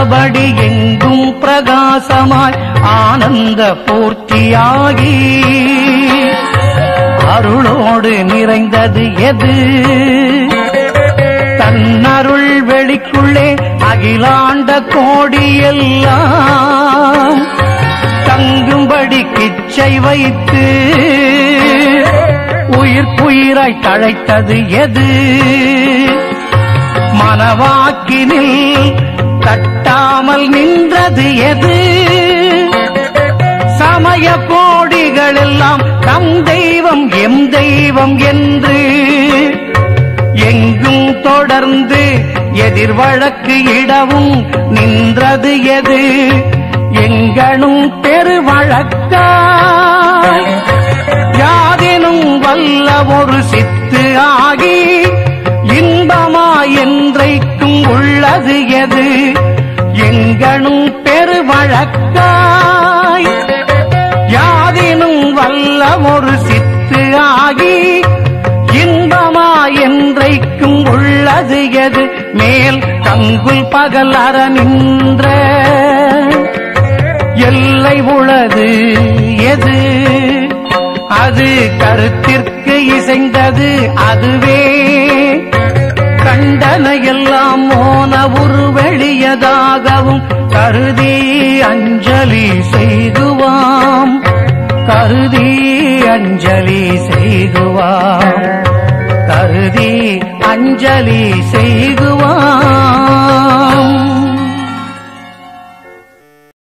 ஆனபடி எங்கும் பிரகாசமாய் ஆனந்த பூர்த்தியாகி அருளோடு நிறைந்தது எது தன்னருள் வெளிக்குள்ளே அகிலாண்ட கோடி எல்லாம் தங்கும்படி கிச்சை வைத்து உயிர்ப்புயிராய் தழைத்தது எது மனவாக்கினில் தட்டாமல் நின்றது எது சமய கோடிகள் எல்லாம் தம் தெய்வம் எம் தெய்வம் என்று எங்கும் தொடர்ந்து எதிர் வழக்கு இடவும் நின்றது எது எங்கனும் பெரு வழக்காய் யாதெனும் வல்ல ஒரு சித்து ஆகி இன்பமாய் என்றைக்கும் உள்ளது எது எங்கனும் பெரு வழக்காய் யாதெனும் வல்ல ஒரு சித்து ஆகி இன்பமா என்றைக்கும் உள்ளது எது மேல் கங்குல் பகல் அற நின்ற எல்லை உளது எது அது கருத்திற்கு இசைந்தது அதுவே கண்டன எல்லாம் மோன உருவெளியதாகவும் கருதி அஞ்சலி செய்குவாம் கருதி அஞ்சலி செய்குவாம் கருதி அஞ்சலி செய்குவாம்